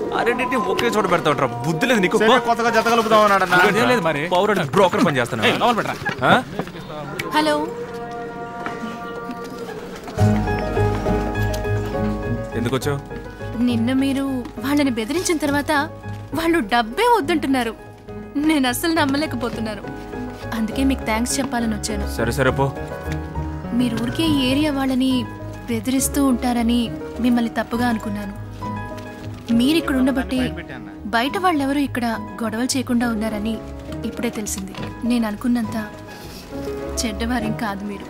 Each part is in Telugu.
ఆ రెండింటిని ఒకే చోట పెడతా ఉంటారా బుద్ధి లేదు నీకు సరే, కొత్తగా జత కలుపుదాం అన్నాడు అన్న. అదేం లేదు మరి. పౌరుడు బ్రోకర్ పని చేస్తాను ఏయ్, లోపల పెట్టరా హలో ఎందుకు వచ్చావు నిన్న మీరు వాళ్ళని బెదిరించిన తర్వాత వాళ్ళు డబ్బే వద్దంటున్నారు నేను అస్సలు నమ్మలేకపోతున్నాను అందుకే మీకు థ్యాంక్స్ చెప్పాలని వచ్చాను సరే సరే పో మీరు ఊరికే ఈ ఏరియా వాళ్ళని బెదిరిస్తూ ఉంటారని మిమ్మల్ని తప్పుగా అనుకున్నాను మీరు ఇక్కడ ఉండబట్టి బయట వాళ్ళెవరూ ఇక్కడ గొడవలు చేయకుండా ఉన్నారని ఇప్పుడే తెలిసింది నేను అనుకున్నంత చెడ్డవారేం కాదు మీరు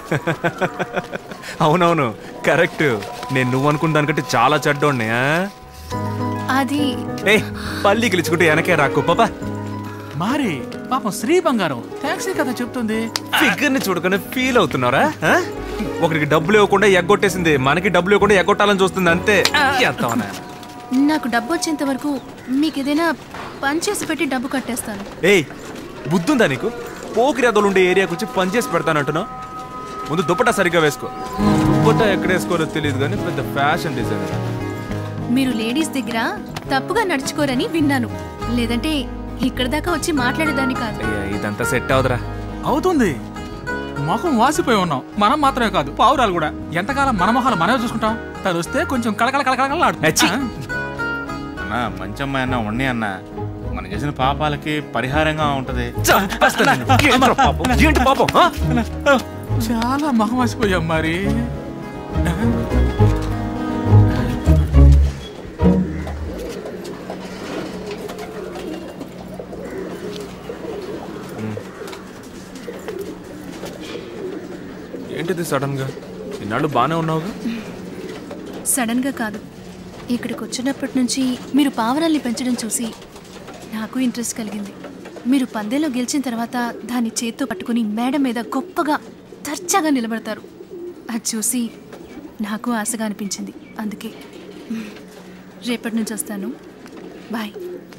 అవునవును కరెక్ట్ నేను నువ్వు అనుకున్న దానికంటే చాలా చెడ్డోడిని ఆ? అది ఏయ్ పల్లి గెలుచుకుంటే వెనకే రాకు పాపా మరి పాపం శ్రీ బంగారం థ్యాంక్స్ కదా చెప్తుంది ఫిగర్ ని చూడకుండా ఫీల్ అవుతున్నారా ఆ? ఒకరికి డబ్బులు ఇవ్వకుండా ఎగ్గొట్టేసింది మనకి డబ్బులు ఇవ్వకుండా ఎగ్గొట్టాలని చూస్తుంది అంతే చేస్తావనా నాకు డబ్బు వచ్చేంత వరకు మీకు ఏదైనా పని చేసి పెట్టి డబ్బు కట్టేస్తాను ఏయ్ బుద్ధుందా నీకు పోకిరేదలు ఉండే ఏరియాకి వచ్చి పని చేసి పెడతానంటున్నావు ముందు దుప్పటా సరిగ్గా వేసుకో దుప్పటా ఎక్కడ వేసుకోరో తెలియదు కానీ పెద్ద ఫ్యాషన్ డిజైనర్ మీరు లేడీస్ దగ్గర తప్పుగా నడుచుకోరని విన్నాను లేదంటే ఇక్కడ దాకా వచ్చి మాట్లాడేదాన్ని కాదు అయ్యా ఇదంతా సెట్ అవుదరా అవుతుంది మొహం వాసిపోయి ఉన్నాం మనం మాత్రమే కాదు పావురాలు కూడా ఎంతకాలం మన మొహాలు మనమే చూసుకుంటాం తను వస్తే కొంచెం కళకళ కళకళ అచ్చి. అన్న మంచి అమ్మాయి అన్న ఉండి అన్న మనం చేసిన పాపాలకి పరిహారంగా ఉంటది ఏంట్రా పాపం? ఏంటి పాపం ఆ? చాలా మొహం వాసిపోయాం మరి ఏంటిది సడన్ గా ఇన్నాళ్ళు బానే ఉన్నావుగా సడన్ గా కాదు ఇక్కడికి వచ్చినప్పటి నుంచి మీరు పావురాల్ని పెంచడం చూసి నాకు ఇంట్రెస్ట్ కలిగింది మీరు పందెంలో గెలిచిన తర్వాత దాన్ని చేత్తో పట్టుకుని మేడ మీద గొప్పగా తర్చాగా నిలబడతారు అది చూసి నాకు ఆశగా అనిపించింది అందుకే రేపటి నుంచి వస్తాను బాయ్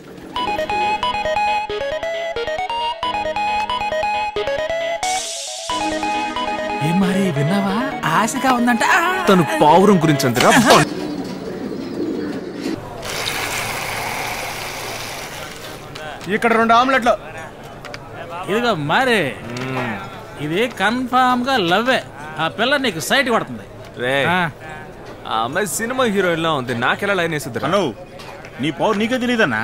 ఏం మరి విన్నావా ఆశగా ఉందంట ఆ! తను పావురం గురించి అంతగా ఇక్కడ రెండు ఆమ్లెట్లు ఇదిగో మరి ఇది కన్ఫామ్ గా లవ్వే ఆ పిల్ల నీకు సైట్ పడుతుంది రే ఆ, ఆ అమ్మాయి సినిమా హీరోయిన్ లా ఉంది నాకెలా లైన్ వేసిద్దిరా అను నీ పౌరు నీకే తెలియదన్నా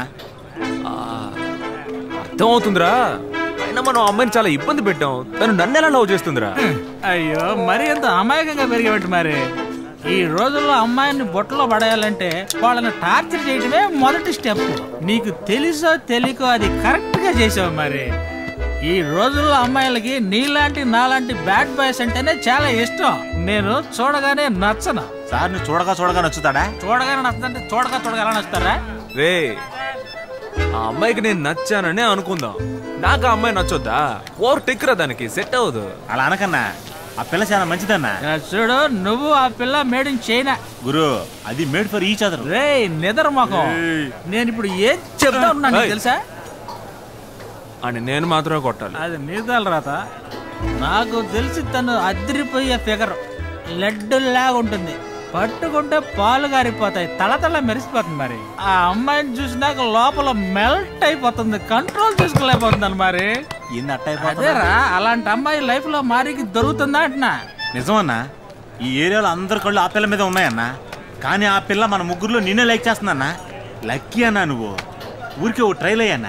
అర్థం అవుతుందిరా అయినా మనం ఆ అమ్మాయిని చాలా ఇబ్బంది పెట్టాం తను నన్ను ఎలా లవ్ చేస్తుందిరా అయ్యో మరి ఎంత అమాయకంగా పెరిగేవాటి మరి ఈ రోజుల్లో అమ్మాయిని బొట్టలో పడేయాలంటే వాళ్ళని టార్చర్ చేయడమే మొదటి స్టెప్ నీకు తెలుసో తెలియకో అది కరెక్ట్ గా చేసావు మరి ఈ రోజుల్లో అమ్మాయిలకి నీలాంటి నాలాంటి బ్యాడ్ బాయ్స్ అంటేనే చాలా ఇష్టం నేను చూడగానే నచ్చను సార్ ని చూడగా చూడగా నచ్చుతాడా చూడగానే నచ్చదంటే చూడగా చూడగా ఎలా నచ్చుతారా రే ఆ అమ్మాయికి నేను నచ్చాననే అనుకుందాం నాకు ఆ అమ్మాయి నచ్చొద్దా ఓవర్ టెక్ రా దానికి సెట్ అవ్వదు అలా అనకన్నా ఆ పిల్ల చాలా మంచిదన్నా ఇలా చూడు నువ్వు ఆ పిల్ల మేడ్ ఇన్ చైనా గురు అది మేడ్ ఫర్ ఈచ్ అదర్ రే నిద్ర మొఖం నేను ఇప్పుడు ఏం చెప్తా ఉన్నాను నీకు ఏయ్. తెలుసా అని నేను మాత్రమే కొట్టాలి అది నిజాలు రాత నాకు తెలిసి తను అదిరిపోయే ఫిగర్ లడ్డు లాగా ఉంటుంది పట్టుకుంటే పాలు గారిపోతాయి తలతల మెరిసిపోతుంది మరి ఆ అమ్మాయిని చూసినాక లోపల మెల్ట్ అయిపోతుంది కంట్రోల్ చేసుకోలేకపోతున్నాను మరి ఏంది అట్ట అయిపోతుంది? అదేరా అలాంటి అమ్మాయి లైఫ్ లో మారికి దొరుకుతుందా అంటున్నా నిజమన్నా ఈ ఏరియాలో అందరి కళ్ళు ఆ పిల్ల మీద ఉన్నాయన్నా కానీ ఆ పిల్ల మన ముగ్గురులో నిన్నే లైక్ చేస్తుందన్నా లక్కీ అన్నా నువ్వు ఊరికే ఓ ట్రైల్ అయ్యన్నా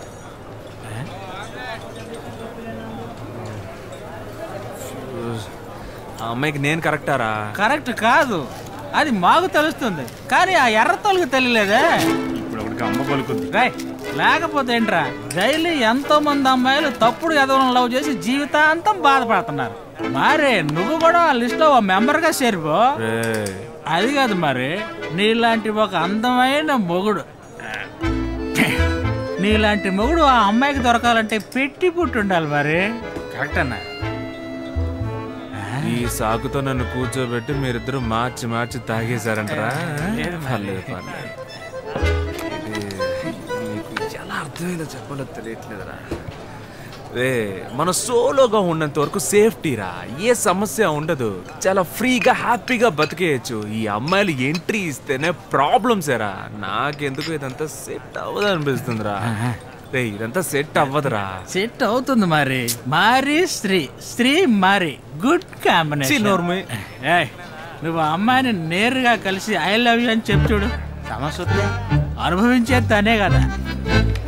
ఆ అమ్మాయికి నేను కరెక్టారా కరెక్ట్ కాదు అది మాకు తెలుస్తుంది కానీ ఆ ఎర్ర తొలగి తెలియలేదే ఇప్పుడు ఒకటికి అమ్మ పలుకుంది రేయ్, లేకపోతే ఏంట్రా డైలీ ఎంతో మంది అమ్మాయిలు తప్పుడు ఎదవలను లవ్ చేసి జీవితాంతం బాధపడుతున్నారు మరే నువ్వు కూడా ఆ లిస్ట్ లో ఓ మెంబర్ గా చేరిపో రే అది కాదు మరి నీలాంటి ఒక అందమైన మొగుడు నీలాంటి మొగుడు ఆ అమ్మాయికి దొరకాలంటే పెట్టి పుట్టి ఉండాలి మరి కరెక్ట్ అన్నా ఈ సాకుతో నన్ను కూర్చోబెట్టి మీరిద్దరు మార్చి మార్చి తాగేశారంటరా లేదు మరి. పర్లేదు పర్లేదు ఇది మీకు ఎలా అర్థమైందో చెప్పాలో తెలియట్లేదురా రే మన సోలోగా ఉన్నంత వరకు సేఫ్టీ రా ఏ సమస్య ఉండదు చాలా ఫ్రీగా హ్యాపీగా బతికేయచ్చు ఈ అమ్మాయిలు ఎంట్రీ ఇస్తేనే ప్రాబ్లమ్స్ రా నాకెందుకు ఇదంతా సెట్ అవ్వదు అనిపిస్తుందిరా రే ఇదంతా సెట్ అవ్వదురా సెట్ అవుతుంది మరి మారి స్త్రీ స్త్రీ మారి గుడ్ ఛీ, కాంబినేషన్ నోర్మి. ఏయ్, నువ్వు ఆ అమ్మాయిని నేరుగా కలిసి ఐ లవ్ యూ అని చెప్పి చూడు సమస్య వస్తే అనుభవించేది తనే కదా